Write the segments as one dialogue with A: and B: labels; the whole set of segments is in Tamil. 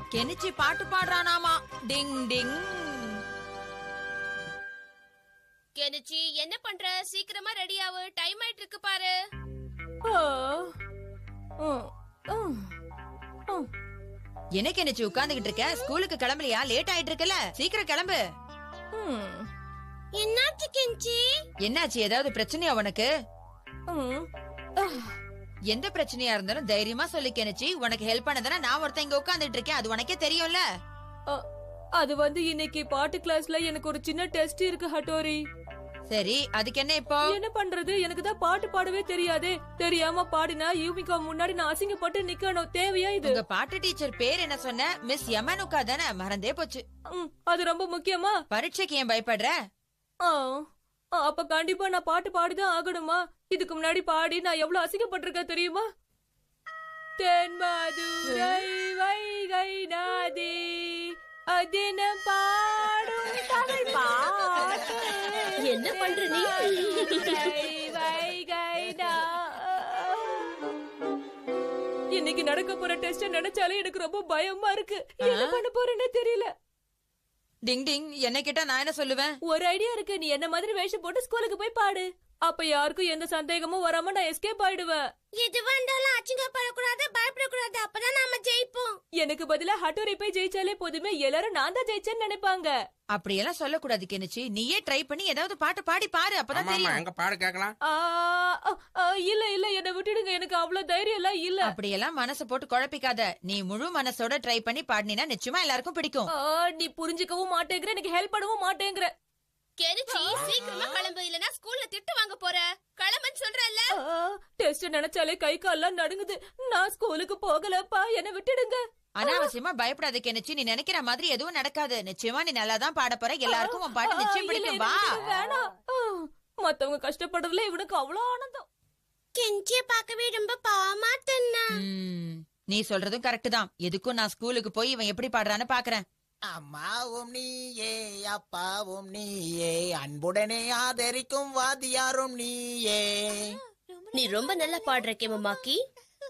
A: கெனிச்சி பாட்டு பாடுறானாமா டிங் டிங்
B: கெனிச்சி என்ன பண்ற சீக்கிரமா ரெடி ஆகு டைம் ஆயிட்டு இருக்கு பாரு
A: என்ன கெனிச்சி உட்கார்ந்துகிட்டு இருக்க ஸ்கூலுக்கு கிளம்பலையா லேட் ஆயிட்டு இருக்குல்ல சீக்கிரம் கிளம்பு
B: என்னாச்சு கெஞ்சி
A: என்னாச்சு ஏதாவது பிரச்சனையா உனக்கு எந்த பிரச்சனையா இருந்தாலும் தைரியமா சொல்லி கெனிச்சி உனக்கு ஹெல்ப் பண்ணதானே நான் ஒருத்தன் இங்க உட்கார்ந்துட்டு இருக்கேன் அது உனக்கே தெரியும்ல
C: அது வந்து இன்னைக்கு பாட்டு கிளாஸ்ல எனக்கு ஒரு சின்ன டெஸ்ட் இருக்கு ஹட்டோரி
A: சரி அதுக்கு என்ன இப்போ
C: என்ன பண்றது எனக்கு தான் பாட்டு பாடவே தெரியாதே தெரியாம பாடினா யூமிகா முன்னாடி நான் அசிங்கப்பட்டு நிக்கணும் தேவையா இது
A: உங்க பாட்டு டீச்சர் பேர் என்ன சொன்ன மிஸ் யமனுக்கா தானே மறந்தே போச்சு
C: ம், அது ரொம்ப முக்கியமா
A: பரீட்சைக்கு ஏன் பயப்படுற
C: ஆ, ஆ, அப்ப கண்டிப்பா நான் பாட்டு பாடிதான் ஆகணுமா இதுக்கு முன்னாடி பாடி நான் எவ்வளவு அசிங்கப்பட்டிருக்கேன் தெரியுமா தென்மதுரை வைகை நாதி அதினம் பாடும் தமிழ் பாட்டு.
B: என்ன பண்ற நீ?
C: தென்மதுரை வைகை நா- இன்னைக்கு நடக்க போற டெஸ்ட் நினைச்சாலே எனக்கு ரொம்ப பயமா இருக்கு என்ன பண்ண போறேன்னு தெரியல
A: டிங் டிங் என்ன கேட்டா நான் என்ன சொல்லுவேன்
C: ஒரு ஐடியா இருக்கு நீ என்ன மாதிரி வேஷம் போட்டு ஸ்கூலுக்கு போய் பாடு அப்ப யாருக்கும் எந்த சந்தேகமும் வராம நான் எஸ்கேப் ஆயிடுவேன்
B: எதுவா இருந்தாலும் அச்சிங்கப்படக்கூடாது பயப்படக்கூடாது அப்பதான் நாம ஜெயிப்போம்
C: எனக்கு பதிலா ஹட்டோரி போய் ஜெயிச்சாலே போதுமே எல்லாரும் நான் தான் ஜெயிச்சேன்னு நினைப்பாங்க
A: அப்படியெல்லாம் சொல்லக்கூடாது கெனிச்சி நீயே ட்ரை பண்ணி ஏதாவது பாட்டு பாடி பாரு அப்பதான்
D: ஆமா ஆமா
A: தெரியும்
D: எங்க பாடு கேக்கலாம்
C: ஆ, ஆ, ஆ, இல்ல இல்ல என்ன விட்டுடுங்க எனக்கு அவ்வளவு தைரியம் எல்லாம் இல்ல
A: அப்படியெல்லாம் மனசை போட்டு குழப்பிக்காத நீ முழு மனசோட ட்ரை பண்ணி பாடினா நிச்சயமா எல்லாருக்கும் பிடிக்கும்
C: ஆ, நீ புரிஞ்சுக்கவும் மாட்டேங்கிற எனக்கு ஹெல்ப் பண்ணவும் மாட்டேங்கிற
B: கெனிச்சி சீக்கிரமா கிளம்பு இல்லனா ஸ்கூல்ல திட்டு வாங்க போற கிளம்புன்னு சொல்றல்ல
C: டெஸ்ட் நினைச்சாலே கை கால்லாம் நடுங்குது நான் ஸ்கூலுக்கு போகலப்பா என்ன விட்டுடுங்க
A: அனாவசியமா பயப்படாத கெனிச்சி நீ நினைக்கிற மாதிரி எதுவும் நடக்காது நிச்சயமா நீ நல்லா தான் பாட போற எல்லாருக்கும் உன் பாட்டு நிச்சயம்
C: ஆ, இல்ல,
A: பிடிக்கும் வா
C: எனக்கு இது வேணாம் ஆ, மத்தவங்க கஷ்டப்படுறதுல இவனுக்கு அவ்வளவு ஆனந்தம்
B: கெஞ்சிய பார்க்கவே ரொம்ப பாவமா தன்னா
A: ம், நீ சொல்றதும் கரெக்ட் தான் எதுக்கும் நான் ஸ்கூலுக்கு போய் இவன் எப்படி பாடுறான்னு பாக்குறேன்
E: அம்மாவும் நீயே அப்பாவும் நீயே அன்புடனே ஆதரிக்கும் வாதியாரும் நீயே
B: நீ ரொம்ப நல்லா பாடுற கேமமாக்கி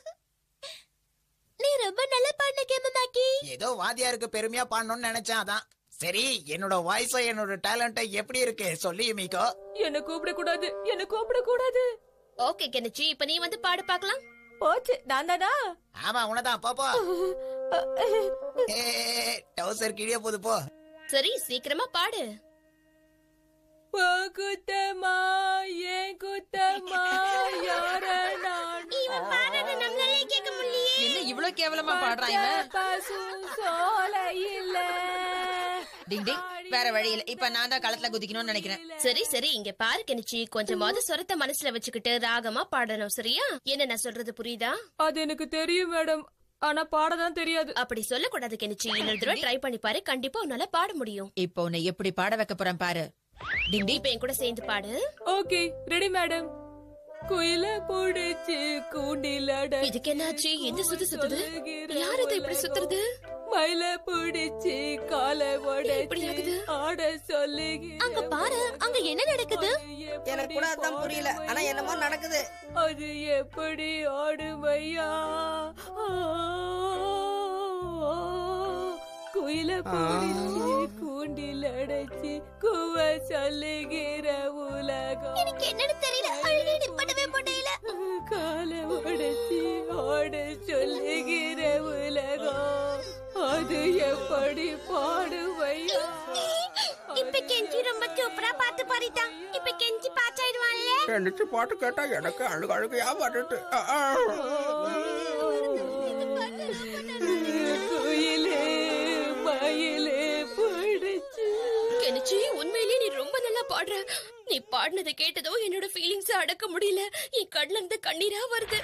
B: நீ ரொம்ப நல்லா பாடுன கேமமாக்கி
E: ஏதோ வாதியாருக்கு பெருமையா பாடணும்னு நினைச்சேன் அதான் சரி என்னோட வாய்ஸோ என்னோட டேலண்ட்டோ எப்படி இருக்கு சொல்லி மீக்கோ
C: என்ன கூப்பிட கூடாது என்ன கூப்பிட கூடாது
B: ஓகே கெனிச்சி இப்ப நீ வந்து பாடு பார்க்கலாம்
C: போச்சு நான் தானா
E: ஆமா உனதான் போப்போ ஏ டவுசர் கிழிய போது போ
B: சரி சீக்கிரமா பாடு
C: உன் குத்தமா ஏன் குத்தமா யார நான்
B: நம்மளாலே கேட்க முடியலையே
A: என்ன இவ்வளவு கேவலமா பாடுறான் இவன்
C: பசு சோல இல்ல
A: டிங் டிங் வேற வழி இல்ல இப்ப நான் தான் களத்துல குதிக்கணும்னு நினைக்கிறேன்
B: சரி சரி இங்க பாரு கெனிச்சி கொஞ்சமாவது சொரத்த மனசுல வச்சுக்கிட்டு ராகமா பாடணும் சரியா என்ன நான் சொல்றது புரியுதா
C: அது எனக்கு தெரியும் மேடம் ஆனா பாடதான் தெரியாது
B: அப்படி சொல்லக்கூடாது கெனிச்சி இன்னொரு தடவை ட்ரை பண்ணி பாரு கண்டிப்பா உன்னால பாட முடியும்
A: இப்போ உன்னை எப்படி பாட வைக்க போறேன் பாரு டிங் டிங்
B: இப்ப என் கூட சேர்ந்து பாடு
C: ஓகே ரெடி மேடம் குயில புடிச்சு கூண்டில் அட
B: இதுக்கு என்னாச்சு எந்த சுத்து சுத்துது யார் இது இப்படி சுத்துறது
C: மயில புடிச்சு காலை
B: இப்படி ஆகுது?
C: உடைச்சு ஆட சொல்லி
B: அங்க பாரு அங்க என்ன நடக்குது
F: எனக்கு கூட அதான் புரியல ஆனா என்னமோ நடக்குது
C: அது எப்படி ஆடுமையா குயில பிடிச்சு கூண்டில் அடைச்சு குவ சொல்லுகிற உலகம்
B: எனக்கு என்னன்னு தெரியல அழுகை நிப்படவே முடியல
C: காலை உடைச்சு ஆட சொல்லுகிற உலகம் அது எப்படி பாடுமையா
B: இப்ப கெஞ்சி ரொம்ப சூப்பரா பாட்டு பாடிட்டான் இப்ப கெஞ்சி பாச்சாயிடுவான்ல
D: நினைச்சு பாட்டு கேட்டா எனக்கு அழுக அழுகையா வந்துட்டு ஆ, ஆ.
C: குயிலே மயிலே பிடிச்சு
B: கெனிச்சி உண்மையிலேயே நீ ரொம்ப நல்லா பாடுற நீ பாடினதை கேட்டதும் என்னோட ஃபீலிங்ஸ் அடக்க முடியல என் கண்ணுல இருந்து கண்ணீரா வருது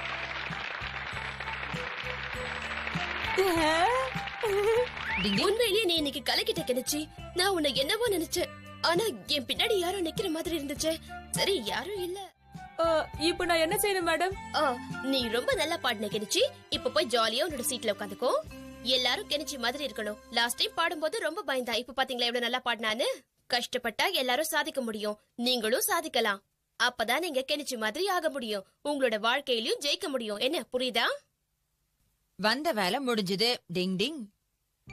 A: டிங் டிங்
B: உண்மையிலேயே நீ இன்னைக்கு கலக்கிட்ட கெனிச்சி நான் உன்னை என்னவோ நினைச்சேன் ஆனா என் பின்னாடி யாரோ நிக்கிற மாதிரி இருந்துச்சு சரி யாரும் இல்ல
C: ஆ, இப்ப நான் என்ன செய்யணும் மேடம்
B: ஆ, நீ ரொம்ப நல்லா பாடின கெனிச்சி இப்ப போய் ஜாலியா உன்னோட சீட்ல உட்காந்துக்கோ எல்லாரும் கெனிச்சி மாதிரி இருக்கணும் லாஸ்ட் டைம் பாடும்போது ரொம்ப பயந்தா இப்ப பாத்தீங்களா எவ்வளவு நல்லா பாடினான்னு கஷ்டப்பட்டா எல்லாரும் சாதிக்க முடியும் நீங்களும் சாதிக்கலாம் அப்பதான் நீங்க கெனிச்சி மாதிரி ஆக முடியும் உங்களோட வாழ்க்கையிலயும் ஜெயிக்க முடியும் என்ன புரியுதா
A: வந்த வேலை முடிஞ்சது டிங் டிங்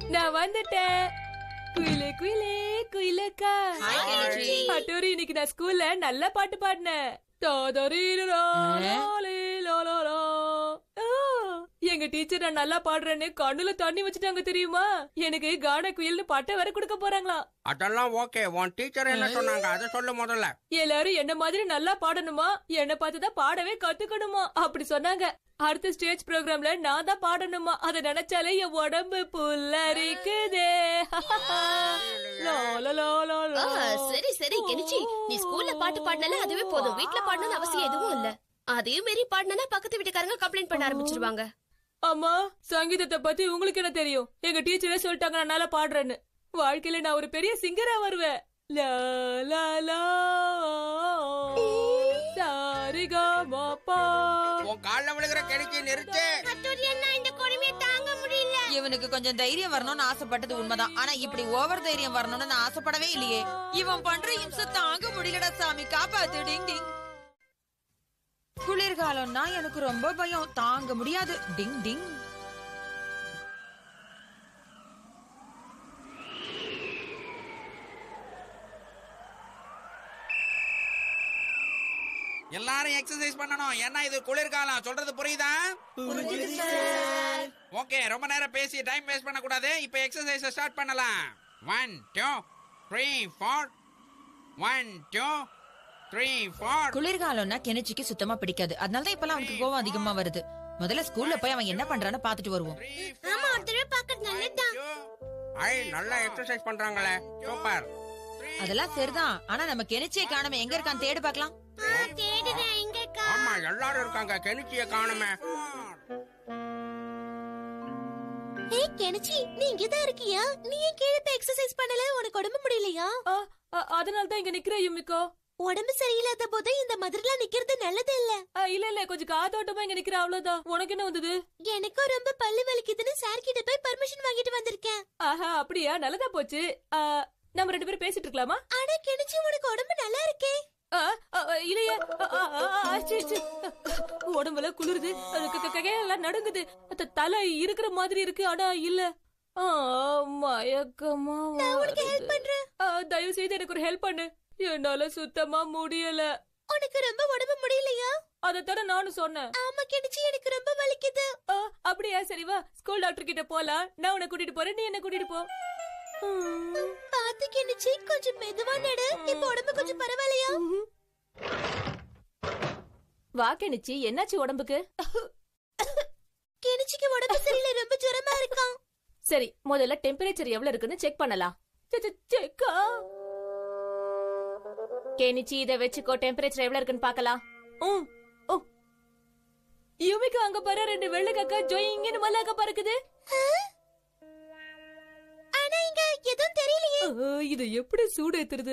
C: நான் வந்துட்டேன் குயிலே குயிலே குயிலக்கா
A: Hi, கெனிச்சி.
C: அட்டூரி இன்னைக்கு நான் ஸ்கூல்ல நல்ல பாட்டு பாடினேன் தாதரீரரா, லாலே, லாலாலா. ஆ, எங்க டீச்சர் நான் நல்லா பாடுறேன்னு கண்ணுல தண்ணி வச்சுட்டாங்க தெரியுமா எனக்கு கான குயில்னு பாட்டை வர கொடுக்க போறாங்களாம்
D: அதெல்லாம் ஓகே உன் டீச்சர் என்ன சொன்னாங்க அதை சொல்லு முதல்ல
C: எல்லாரும் என்ன மாதிரி நல்லா பாடணுமா என்ன பார்த்துதான் பாடவே கத்துக்கணுமா அப்படி சொன்னாங்க அடுத்த ஸ்டேஜ் ப்ரோக்ராம்ல நான் தான் பாடணுமா அதை நினைச்சாலே என் உடம்பு புல்லரிக்குதே லா, லா, லா, லா, லா.
B: ஆ, சரி சரி கெனிச்சி நீ ஸ்கூல்ல பாட்டு பாடினால அதுவே போதும் வீட்ல பாடணும்னு அவசியம் எதுவும் இல்ல அதையும் மீறி பாடினா பக்கத்து வீட்டுக்காரங்க கம்ப்ளைண்ட் பண்ண ஆரம்பிச்சிருவாங்க
C: அம்மா சங்கீதத்தை பத்தி உங்களுக்கு என்ன தெரியும் எங்க டீச்சரே சொல்லிட்டாங்க நான் நல்லா பாடுறேன்னு வாழ்க்கையில நான் ஒரு பெரிய சிங்கரா வருவேன் லா லா லா சாரிகா மாப்பா
D: உன் கால்ல விழுகிற கெடுக்கி நிறுத்து
B: இந்த கொடுமையை தாங்க முடியல
A: இவனுக்கு கொஞ்சம் தைரியம் வரணும்னு ஆசைப்பட்டது உண்மைதான் ஆனா இப்படி ஓவர் தைரியம் வரணும்னு நான் ஆசைப்படவே இல்லையே இவன் பண்ற இம்சை தாங்க முடியலடா சாமி காப்பாத்து டிங் டிங் குளிர்காலம்னா எனக்கு ரொம்ப பயம் தாங்க முடியாது டிங் டிங்
D: எல்லாரும் எக்ஸசைஸ் பண்ணணும் ஏன்னா இது குளிர்காலம் சொல்றது புரியுதா ஓகே ரொம்ப நேரம் பேசி டைம் வேஸ்ட் பண்ண கூடாது இப்போ எக்ஸசைஸ் ஸ்டார்ட் பண்ணலாம் one two three four one two three four
A: குளிர்காலம்னா கெனிச்சிக்கு சுத்தமா பிடிக்காது அதனால தான் இப்பெல்லாம் அவனுக்கு கோவம் அதிகமா வருது முதல்ல ஸ்கூல்ல போய் அவன் என்ன பண்றான்னு பாத்துட்டு வருவோம்
B: ஆமா ஒரு தடவை பாக்கிறது நல்லதுதான்
D: ஐ நல்லா எக்ஸசைஸ் பண்றாங்களே சூப்பர்
A: அதெல்லாம் சரிதான் ஆனா நம்ம கெனிச்சியை காணாம எங்க இருக்கான்னு தேடி பார்க்கலாம்
B: தேடுறேன் எங்க
D: ஆமா எல்லாரும் இருக்காங்க கெனிச்சிய காணுமே
B: ஏய் கெனிச்சி நீ இங்க தான் இருக்கியா நீ ஏன் கீழே போய் எக்ஸசைஸ் பண்ணல உனக்கு உடம்பு முடியலையா
C: அதனால தான் இங்க நிக்கிற யுமிக்கோ
B: உடம்பு சரியில்லாத போது இந்த மாதிரிலாம் நிக்கிறது நல்லது இல்ல
C: ஆ, இல்ல இல்ல கொஞ்சம் காத்தோட்டமா இங்க நிக்கிற அவ்வளவுதான் உனக்கு என்ன வந்தது
B: எனக்கும் ரொம்ப பல்லு வலிக்குதுன்னு சார் கிட்ட போய் பர்மிஷன் வாங்கிட்டு வந்திருக்கேன்
C: ஆஹா அப்படியா நல்லதா போச்சு ஆ, நம்ம ரெண்டு பேரும் பேசிட்டு இருக்கலாமா
B: ஆனா கெனிச்சி உனக்கு உடம்பு நல்லா இருக்கே
C: ஆ, ஆ, ஆ, இல்லையே ஆ, ஆ, ஆ, ஆ, சீ, சீ. உடம்புல குளிருது அது க- க- கையெல்லாம் நடுங்குது த- தலை இருக்கிற மாதிரி இருக்கு ஆனா இல்ல ஆ, மயக்கமா
B: உனக்கு help
C: வருது.
B: பண்றேன்.
C: ஆ, தயவு செய்து எனக்கு ஒரு ஹெல்ப் பண்ணு என்னால சுத்தமா முடியல
B: உனக்கு ரொம்ப உடம்பு முடியலையா
C: அதத்தான நானும் சொன்னேன்
B: ஆமா கெனிச்சி எனக்கு ரொம்ப வலிக்குது
C: ஆ, அப்படியா சரி வா ஸ்கூல் டாக்டர் கிட்ட போலாம் நான் உன்னை கூட்டிட்டு போறேன் நீ என்ன கூட்டிட்டு போ ம்.
B: பாத்து கெனிச்சி கொஞ்சம் மெதுவா நடு இப்ப உடம்பு கொஞ்சம் பரவாயில்லையா
C: வா கெனிச்சி என்னாச்சு உடம்புக்கு
B: கெனிச்சிக்கு உடம்பு சரியில்லை ரொம்ப ஜுரமா இருக்கான்
C: சரி முதல்ல டெம்பரேச்சர் எவ்வளவு இருக்குன்னு செக் பண்ணலாம் செ- செ- செக்கா கேனிச்சி இத வச்சுக்கோ டெம்பரேச்சர் எவ்வளவு இருக்குன்னு பார்க்கலாம் ம் ஓ யுமிக்கு அங்க பாரு ரெண்டு வெள்ளை காக்கா ஜொயிங்கன்னு மல்லாக்க பறக்குது
B: ஆனா இங்க எதுவும் தெரியலையே
C: ஆ, இது எப்படி சூடு ஏத்துறது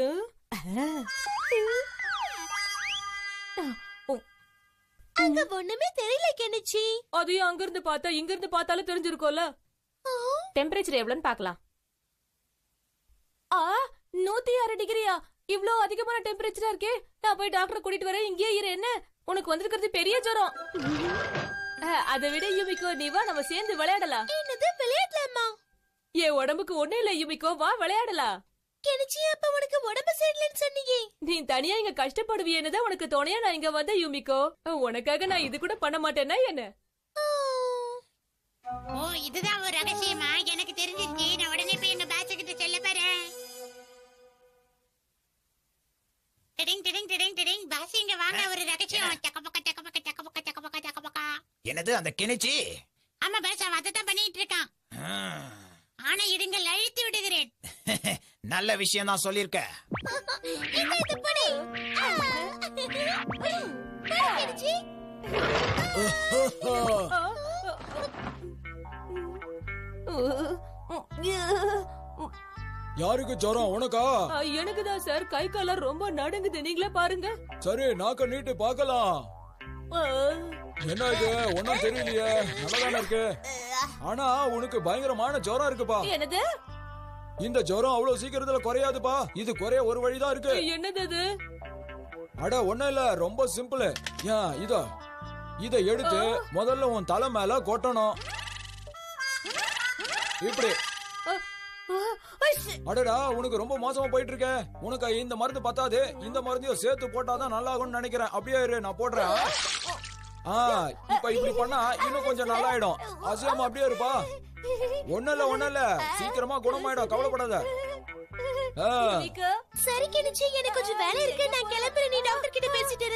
B: அங்க ஒண்ணுமே தெரியல கெனிச்சி
C: அதையும் அங்க இருந்து பார்த்தா இங்க இருந்து பார்த்தாலும் தெரிஞ்சிருக்கோம்ல டெம்பரேச்சர் எவ்வளவுன்னு பார்க்கலாம் ஆ நூத்தி ஆறு டிகிரியா இவ்ளோ அதிகமான டெம்பரேச்சரா இருக்கே நான் போய் டாக்டர் கூட்டிட்டு வரேன் இங்கே இரு என்ன உனக்கு வந்திருக்கிறது பெரிய ஜுரம் அஹ், அதை விட யுமிக்கோ நீ வா நம்ம சேர்ந்து விளையாடலாம்
B: என்னது விளையாடலாமா
C: என் உடம்புக்கு ஒண்ணு இல்ல யுமிக்கோ வா விளையாடலாம்
B: கெனிச்சி அப்ப உனக்கு உடம்பு சரியில்லைன்னு சொன்னீங்க
C: நீ தனியா இங்க கஷ்டப்படுவியேன்னு தான் உனக்கு துணையா நான் இங்க வந்த யுமிக்கோ உனக்காக நான் இது கூட பண்ண மாட்டேன்னா என்ன
G: ஓ இதுதான் ஒரு ரகசியமா எனக்கு தெரிஞ்சிருச்சு நான் உடனே போய் எங்க பேட்ச் கிட்ட சொல்ல போறேன் டிடிங் டிடிங் டிடிங் டிடிங் பாஸ் இங்க வாங்க ஒரு ரகசியம் டக்க பக்க டக்க பக்க டக்க பக்க டக்க பக்க டக்க பக்க
E: என்னது அந்த கிணிச்சி
G: ஆமா பாஸ் அவன் அதைத்தான் பண்ணிட்டு இருக்கான் ஆனா இடுங்கள் அழித்து விடுகிறேன்
E: நல்ல விஷயம் தான் சொல்லிருக்க
B: இந்த இது படி கெனிச்சி
H: யாருக்கு ஜுரம் உனக்கா
C: எனக்கு தான் சார் கை காலம் ரொம்ப நடுங்குது நீங்களே பாருங்க
H: சரி நாக்க நீட்டு பார்க்கலாம்
C: ஆ.
H: என்ன இது ஒன்னும் தெரியலையே நல்லாதானே இருக்கு ஆனா உனக்கு பயங்கரமான ஜுரம் இருக்குப்பா
C: என்னது
H: இந்த ஜுரம் அவ்வளவு சீக்கிரத்துல குறையாதுப்பா இது குறைய ஒரு வழிதான் இருக்கு
C: என்னது அது
H: அட ஒண்ணும் இல்ல ரொம்ப சிம்பிள் ஏன் இதோ இத எடுத்து முதல்ல உன் தலை மேல கொட்டணும் இப்படி
C: ஆ,
H: அடடா உனக்கு ரொம்ப மோசமா போயிட்டு இருக்க உனக்கு இந்த மருந்து பத்தாது இந்த மருந்தையும் சேர்த்து போட்டாதான் நல்லா ஆகும்னு நினைக்கிறேன் அப்படியே இரு நான் போடுறேன் ஆ இப்ப இப்படி பண்ணா இன்னும் கொஞ்சம் நல்லா ஆயிடும் அசையாம அப்படியே இருப்பா ஒண்ணு இல்ல ஒண்ணு இல்ல சீக்கிரமா குணமாயிடும் கவலைப்படாத ஆ,
B: சரி கெனிச்சி எனக்கு கொஞ்சம் வேலை இருக்கு நான் கிளம்புறேன் நீ டாக்டர் கிட்ட பேசிட்டு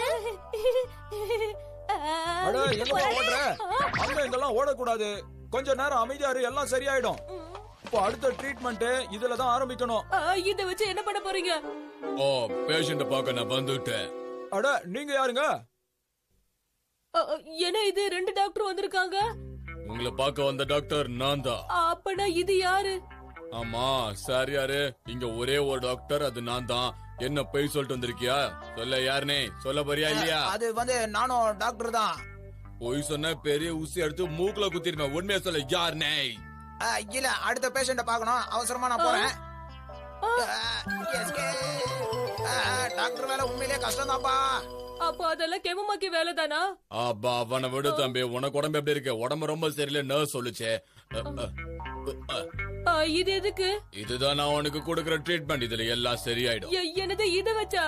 H: அட என்னமா ஓடுற அங்க இங்கெல்லாம் ஓடக்கூடாது கொஞ்ச நேரம் அமைதியா இரு எல்லாம் சரியாயிடும் இப்போ அடுத்த ட்ரீட்மெண்ட் இதுல தான் ஆரம்பிக்கணும்
C: இத வச்சு என்ன பண்ண போறீங்க
I: ஓ பேஷண்ட பார்க்க நான் வந்துட்டேன்
H: அட நீங்க யாருங்க
C: அ, அ, என்ன இது ரெண்டு டாக்டர் வந்திருக்காங்க
I: உங்களை பார்க்க வந்த டாக்டர் நான் தான்
C: அப்பனா இது யாரு
I: ஆமா சார் யாரு இங்க ஒரே ஒரு டாக்டர் அது நான் தான் என்ன போய் சொல்லிட்டு வந்திருக்கியா சொல்ல யாருனே சொல்ல போறியா இல்லையா
E: அது வந்து நானும் டாக்டர் தான்
I: பொய் சொன்ன பெரிய ஊசி எடுத்து மூக்குல குத்திருப்பேன் உண்மையா சொல்ல யாருனே
E: ஆ, இல்ல அடுத்த பேஷண்ட பார்க்கணும் அவசரமா நான் போறேன் ஆ, escape. ஆ, டாக்டர் வேலை உண்மையிலேயே கஷ்டம் தான்ப்பா
C: அப்ப அதெல்லாம் கெமமாக்கி வேலைதானா
I: அப்பா அவனை விடு தம்பி உனக்கு உடம்பு எப்படி இருக்கு உடம்பு ரொம்ப சரியில்லை நர்ஸ் சொல்லுச்சே அ, அ, அ,
C: அ, இது எதுக்கு
I: இதுதான் நான் உனக்கு கொடுக்கிற ட்ரீட்மெண்ட் இதுல எல்லாம் சரியாயிடும்
C: எ- என்னது இத வச்சா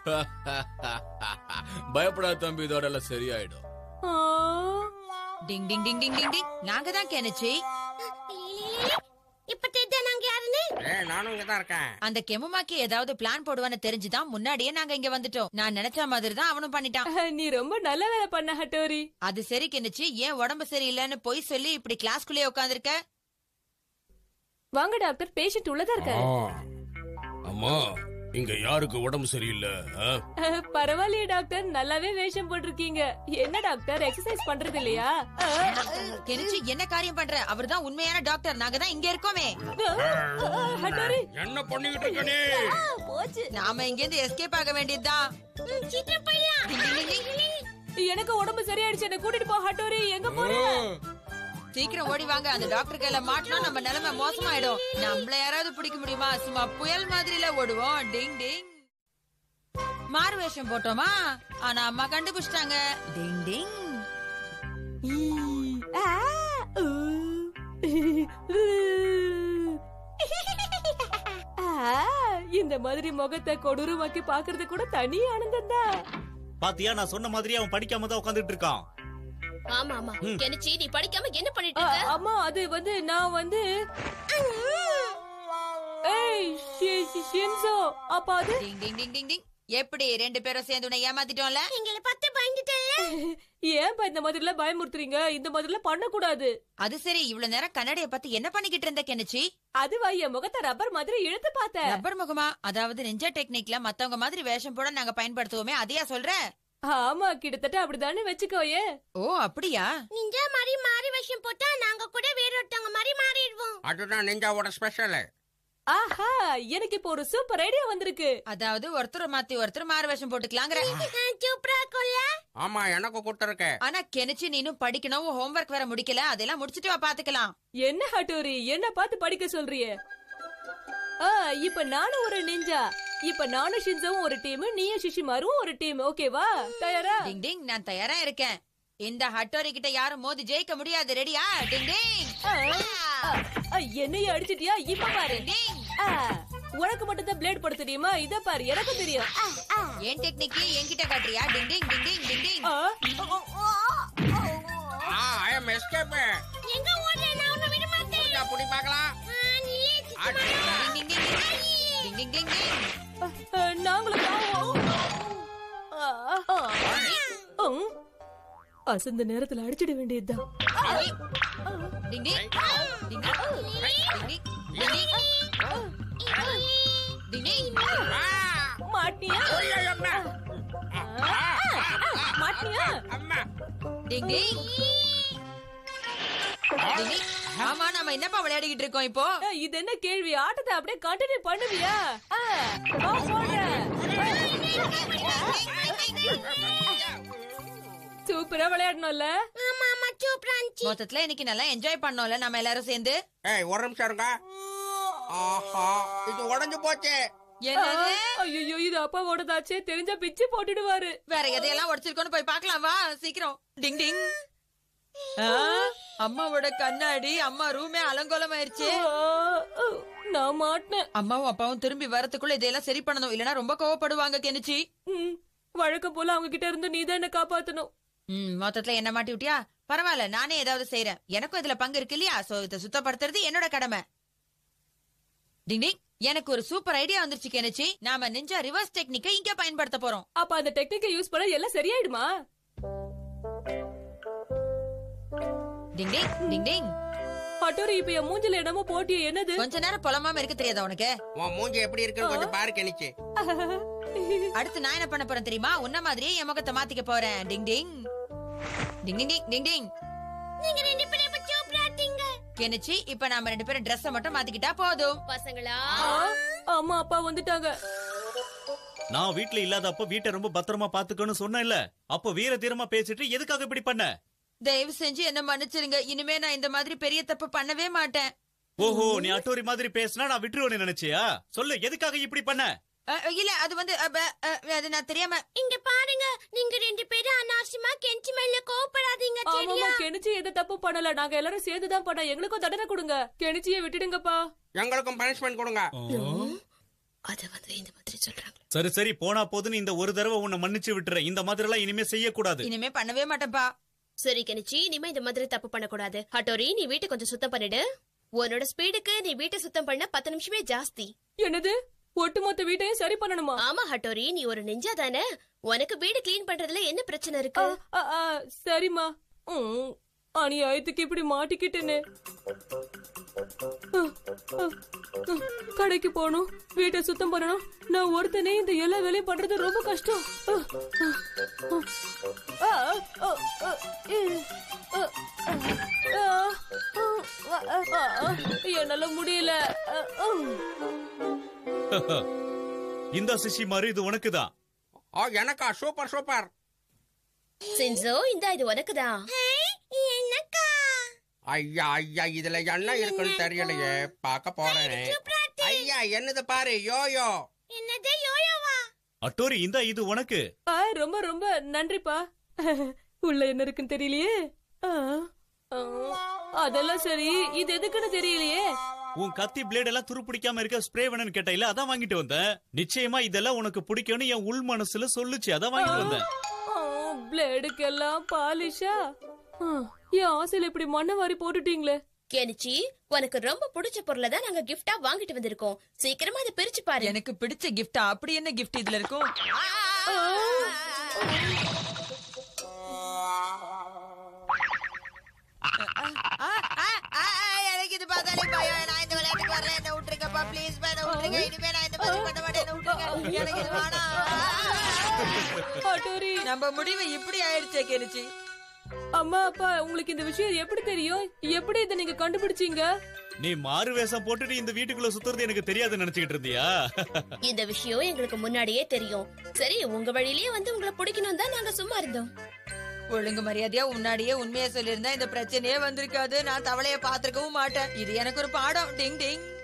I: பயப்படாத தம்பி இதோட எல்லாம் சரியாயிடும்
C: ஆ,
A: டிங் டிங் டிங் டிங் டிங் டிங் நாங்க தான் கெனச்சி
B: இப்ப தெரிஞ்சா நாங்க யாருன்னு
D: ஏய் நானும் இங்க தான் இருக்கேன்
A: அந்த கெமுமாக்கி ஏதாவது பிளான் போடுவான்னு தெரிஞ்சுதான் முன்னாடியே நாங்க இங்க வந்துட்டோம் நான் நினைச்ச மாதிரி தான் அவனும் பண்ணிட்டான்
C: நீ ரொம்ப நல்ல வேலை பண்ண ஹட்டோரி
A: அது சரி கெனிச்சு ஏன் உடம்பு சரியில்லைன்னு பொய் சொல்லி இப்படி கிளாஸ்க்குள்ளே உட்காந்துருக்க
C: வாங்க டாக்டர் பேஷண்ட் உள்ளதா இருக்காரு
I: அம்மா இங்க யாருக்கு உடம்பு சரியில்லை
C: பரவாயில்லையே டாக்டர் நல்லாவே வேஷம் போட்டிருக்கீங்க என்ன டாக்டர் எக்ஸசைஸ் பண்றது இல்லையா ஆ,
A: கெனிச்சு என்ன காரியம் பண்ற அவர்தான் உண்மையான டாக்டர் நாங்க தான் இங்க இருக்கோமே
C: ஆ, ஹட்டோரி
D: என்ன பண்ணிக்கிட்டு இருக்க நீ
C: போச்சு
A: நாம இங்க இருந்து எஸ்கேப் ஆக வேண்டியதுதான்
B: சீக்கிரம் போய்யா
A: டிங் டிங் டிங் டிங்.
C: எனக்கு உடம்பு சரியாயிடுச்சு என்ன கூட்டிட்டு போ ஹட்டோரி எங்க போற
A: சீக்கிரம் ஓடி வாங்க அந்த டாக்டர் கையில மாட்டினா நம்ம நிலைமை மோசமாயிடும் நம்மள யாராவது பிடிக்க முடியுமா சும்மா புயல் மாதிரில ஓடுவோம் டிங் டிங் மாறு வேஷம் போட்டோமா ஆனா அம்மா கண்டுபிடிச்சிட்டாங்க டிங் டிங்
C: ஆ, ஊ. ஆ, இந்த மாதிரி முகத்தை கொடூரமாக்கி பாக்குறது கூட தனி ஆனந்தம் தான்
J: பாத்தியா நான் சொன்ன மாதிரி அவன் படிக்காம தான் உட்காந்துட்டு இருக்கான்
B: ஆமா ஆமா கெனிச்சி நீ படிக்காம என்ன பண்ணிட்டு இருக்க
C: அம்மா அது வந்து நான் வந்து ஏய் ஷி- ஷி- ஷின்சோ அப்ப அது
A: டிங் டிங் டிங் டிங் டிங் எப்படி ரெண்டு பேரும் சேர்ந்து உன்னை ஏமாத்திட்டோம்ல
B: எங்களை பார்த்து பயந்துட்டல்ல
C: ஏன்பா இந்த மாதிரி எல்லாம் பயமுறுத்துறீங்க இந்த மாதிரி எல்லாம் பண்ண கூடாது
A: அது சரி இவ்வளவு நேரம் கண்ணாடிய பத்தி என்ன பண்ணிக்கிட்டு இருந்த கெனிச்சி
C: அதுவா என் முகத்தை ரப்பர் மாதிரி இழுத்து பார்த்தேன்
A: ரப்பர் முகமா அதாவது நிஞ்சா டெக்னிக்ல மத்தவங்க மாதிரி வேஷம் போட நாங்க பயன்படுத்துவோமே அதையா சொல்ற
C: ஆமா கிட்டத்தட்ட அப்படிதானே வச்சுக்கோயே
A: ஓ அப்படியா
B: நீங்க மாதிரி மாறி வேஷம் போட்டா நாங்க கூட வேற ஒருத்தவங்க மாதிரி மாறிடுவோம்
D: அதுதான் நிஞ்சாவோட ஸ்பெஷல்
C: ஆஹா எனக்கு இப்போ ஒரு சூப்பர் ஐடியா வந்திருக்கு
A: அதாவது ஒருத்தர் மாத்தி ஒருத்தர் மாறு வேஷம் போட்டுக்கலாங்கிற
B: சூப்பரா இருக்கும்ல
D: ஆமா எனக்கு கொடுத்துருக்க
A: ஆனா கெனிச்சு நீனும் படிக்கணும் ஹோம்ஒர்க் வேற முடிக்கல அதெல்லாம் முடிச்சிட்டு வா பாத்துக்கலாம்
C: என்ன ஹட்டோரி என்ன பார்த்து படிக்க சொல்றியே ஆ இப்ப நானும் ஒரு நிஞ்சா இப்ப நானும் ஷின்சாவும் ஒரு டீம் நீயும் சிஷிமாரும் ஒரு டீம் ஓகேவா தயாரா
A: டிங் டிங் நான் தயாரா இருக்கேன் இந்த ஹட்டோரி கிட்ட யாரும் மோதி ஜெயிக்க முடியாது ரெடியா டிங் டிங்
C: ஆ, ஆ, ஆ, என்னைய அடிச்சிட்டியா இப்ப பாரு
A: டிங்
C: ஆ, உனக்கு மட்டும் தான் பிளேட் போட தெரியுமா இத பாரு எனக்கு தெரியும்
A: ஏன் டெக்னிக் என்கிட்ட காட்டுறியா டிங் டிங் டிங் டிங் டிங் டிங்
C: ஆ,
D: ஆ ஐ அம் எஸ்கேப்
B: எங்க ஓடுற நான் உன்னை விட மாட்டேன்
D: புடி பார்க்கலாம்
B: ஆ, நீயே
D: ஆ,
B: சிக்கிமா.
A: டிங் டிங் டிங் டிங் டிங் டிங் டிங்
C: ஆ, நாங்களும் தான். ஆ, ஆ, உம். அசந்த நேரத்துல அடிச்சிட வேண்டியதுதான்
A: டிங் டிங் டிங் டிங் டிங் டிங் டிங் டிங்
D: ஆ,
C: மாட்டியா
D: ஐயோ, அம்மா.
C: மாட்டியா
D: அம்மா
A: டிங் டிங் டிங் டிங். ஆமா நாம என்னப்பா விளையாடிக்கிட்டு இருக்கோம் இப்போ
C: ஆ, இது என்ன கேள்வி ஆட்டத்தை அப்படியே கண்டினியூ பண்ணுவியா ஆ, வா, போடுறேன். சூப்பரா விளையாடணும்ல
B: ஆமா ஆமா சூப்பரா இருந்துச்சு
A: மொத்தத்துல இன்னைக்கு நல்லா என்ஜாய் பண்ணோம்ல நம்ம எல்லாரும் சேர்ந்து
D: ஏய் ஒரு நிமிஷம் இருங்க ஆஹா இது உடைஞ்சு போச்சு
A: என்னது
C: ஐயோ இது அப்பாவோடதாச்சே தெரிஞ்சா பிச்சு போட்டுடுவாரு
A: வேற எதையெல்லாம் உடைச்சிருக்கோன்னு போய் பார்க்கலாம் வா சீக்கிரம் டிங் டிங் ஆ, அம்மாவோட கண்ணாடி அம்மா ரூமே அலங்கோலம் ஆயிருச்சு
C: ஆ, நான் மாட்டினேன்
A: அம்மாவும் அப்பாவும் திரும்பி வரதுக்குள்ள இதெல்லாம் சரி பண்ணணும் இல்லனா ரொம்ப கோவப்படுவாங்க கெனிச்சி
C: ம், வழக்கம் போல அவங்க கிட்ட இருந்து நீ தான் என்ன காப்பாத்தணும்
A: ம் மொத்தத்துல என்ன மாட்டி விட்டியா பரவாயில்ல நானே ஏதாவது செய்யறேன் எனக்கும் இதுல பங்கு இருக்கு இல்லையா சோ இதை சுத்தப்படுத்துறது என்னோட கடமை டிங் டிங் எனக்கு ஒரு சூப்பர் ஐடியா வந்துருச்சு கெனிச்சி நாம நிஞ்சா ரிவர்ஸ் டெக்னிக்கை இங்க பயன்படுத்த போறோம்
C: அப்ப அந்த டெக்னிக்கை யூஸ் பண்ண எல்லாம் சரியாயிடுமா
A: டிங் டிங் டிங் டிங்
C: அட்டோரி இப்ப என் மூஞ்சில என்னமோ போட்டிய என்னது
A: கொஞ்ச நேரம் புலமாம இருக்க தெரியாதா உனக்கு
D: உன் மூஞ்சி எப்படி இருக்குன்னு கொஞ்சம் பாரு கணிச்சு
A: அடுத்து நான் என்ன பண்ண போறேன் தெரியுமா உன்ன மாதிரியே என் முகத்தை மாத்திக்க போறேன் டிங் டிங் டிங் டிங் டிங் டிங் டிங்
B: நீங்க ரெண்டு பேரும் இப்ப சூப்பரா இருக்கீங்க
A: கெனிச்சி இப்ப நாம ரெண்டு பேரும் Dress-அ மட்டும் மாத்திக்கிட்டா போதும்
B: பசங்களா
C: ஆ, அம்மா அப்பா வந்துட்டாங்க
J: நான் வீட்ல இல்லாதப்ப வீட்டை ரொம்ப பத்திரமா பாத்துக்கன்னு சொன்னேன்ல அப்ப வீர தீரமா பேசிட்டு எதுக்காக இப்படி பண்ண
A: தயவு செஞ்சு என்ன மன்னிச்சிருங்க இனிமே நான் இந்த மாதிரி பெரிய தப்பு பண்ணவே மாட்டேன்
J: ஓஹோ நீ அட்டோரி மாதிரி பேசினா நான் விட்டுருவேன்னு நினைச்சியா சொல்லு எதுக்காக இப்படி பண்ண
A: அ, இல்ல அது வந்து அ, ப, அ, அது நான் தெரியாம
B: இங்க பாருங்க நீங்க ரெண்டு பேரும் அனாவசியமா கெஞ்சி மேல கோவப்படாதீங்க
C: ஆமாமா
B: சரியா
C: கெனிச்சி எந்த தப்பு பண்ணல நாங்க எல்லாரும் சேர்ந்துதான் பண்ணோம் எங்களுக்கும் தண்டனை கொடுங்க கெனிச்சிய விட்டுடுங்கப்பா
D: எங்களுக்கும் பனிஷ்மெண்ட் கொடுங்க
B: அத வந்து இந்த மாதிரி சொல்றாங்க
J: சரி சரி போனா போதுன்னு இந்த ஒரு தடவை உன்னை மன்னிச்சு விட்டுறேன் இந்த மாதிரி எல்லாம் இனிமே செய்யக்கூடாது
A: இனிமே பண்ணவே மாட்டேன்ப்பா
B: சரி கெனிச்சி இனிமே இந்த மாதிரி தப்பு பண்ணக்கூடாது ஹட்டோரி நீ வீட்டை கொஞ்சம் சுத்தம் பண்ணிடு உன்னோட ஸ்பீடுக்கு நீ வீட்டை சுத்தம் பண்ண பத்து நிமிஷமே ஜாஸ்தி
C: என்னது ஒட்டுமொத்த வீட்டையும் சரி பண்ணணுமா
B: ஆமா ஹட்டோரி நீ ஒரு நெஞ்சா தானே உனக்கு வீடு கிளீன் பண்றதுல என்ன பிரச்சனை
C: ஆ,
B: இருக்கு
C: ஆ, ஆ, சரிம்மா ம், அநியாயத்துக்கு இப்படி மாட்டிக்கிட்டேனே ஆ, ஆ, ஆ, கடைக்கு போகணும் வீட்டை சுத்தம் பண்ணணும் நான் ஒருத்தனே இந்த எல்லா வேலையும் பண்றது ரொம்ப கஷ்டம் ஆ, ஆ, ஆ, ஆ, ஆ, ஆ, ம், ஆ, ஆ, ஆ, ஆ, ஆ, என்னால முடியல ஆ, ஆ.
J: இந்த சிஷி மாதிரி இது உனக்குதான்
D: ஓ எனக்கா சூப்பர் சூப்பர்
B: சென்சோ இந்த இது உனக்குதான் என்னக்கா
D: ஐயா ஐயா இதுல என்ன இருக்குன்னு தெரியலையே பார்க்க போறேனே ஐயா என்னது பாரு யோயோ
B: என்னது யோயோவா
J: அட்டோரி இந்த இது உனக்கு
C: ஆ, ரொம்ப ரொம்ப நன்றிப்பா உள்ள என்ன இருக்குன்னு தெரியலையே ஆ, ஆ, அதெல்லாம் சரி இது எதுக்குன்னு தெரியலையே
J: உன் கத்தி பிளேட் எல்லாம் துரு பிடிக்காம இருக்க ஸ்ப்ரே வேணும்னு கேட்ட இல்ல அதான் வாங்கிட்டு வந்தேன் நிச்சயமா இதெல்லாம் உனக்கு பிடிக்கும்னு என் உள் மனசுல சொல்லுச்சு அதான் வாங்கிட்டு வந்தேன்
C: பிளேடுக்கெல்லாம் பாலிஷா ஆ, என் ஆசையில இப்படி மண்ணை வாரி போட்டுட்டீங்களே
B: கெனிச்சி உனக்கு ரொம்ப பிடிச்ச பொருளை தான் நாங்க கிஃப்டா வாங்கிட்டு வந்திருக்கோம் சீக்கிரமா அதை பிரிச்சு பாரு
A: எனக்கு பிடிச்ச கிஃப்டா அப்படி என்ன கிஃப்ட் இதுல இருக்கும் ஆ, ஆ, ஆ, எனக்கு இது பார்த்தாலே பயம் நான் இந்த விளையாட்டுக்கு வரல என்ன விட்டுருங்கப்பா ப்ளீஸ் என்ன விட்டுருங்க இனிமே நான் இந்த மாதிரி பண்ண மாட்டேன் என்ன விட்டுருங்க எனக்கு இது வேணாம்
C: அட்டோரி
A: நம்ம முடிவு இப்படி ஆயிடுச்சே கெனிச்சி
C: அம்மா அப்பா உங்களுக்கு இந்த விஷயம் எப்படி தெரியும் எப்படி இதை நீங்க கண்டுபிடிச்சீங்க
J: நீ மாறு வேஷம் போட்டுட்டு இந்த வீட்டுக்குள்ள சுத்துறது எனக்கு தெரியாதுன்னு நினைச்சுக்கிட்டு இருந்தியா
B: இந்த விஷயம் எங்களுக்கு முன்னாடியே தெரியும் சரி உங்க வழியிலேயே வந்து உங்களை பிடிக்கணும் தான் நாங்க சும்மா இருந்தோம்
A: ஒழுங்கு மரியாதையா முன்னாடியே உண்மையை சொல்லியிருந்தா இந்த பிரச்சனையே வந்திருக்காது நான் தவளைய பாத்திருக்கவும் மாட்டேன் இது எனக்கு ஒரு பாடம் டிங் டிங்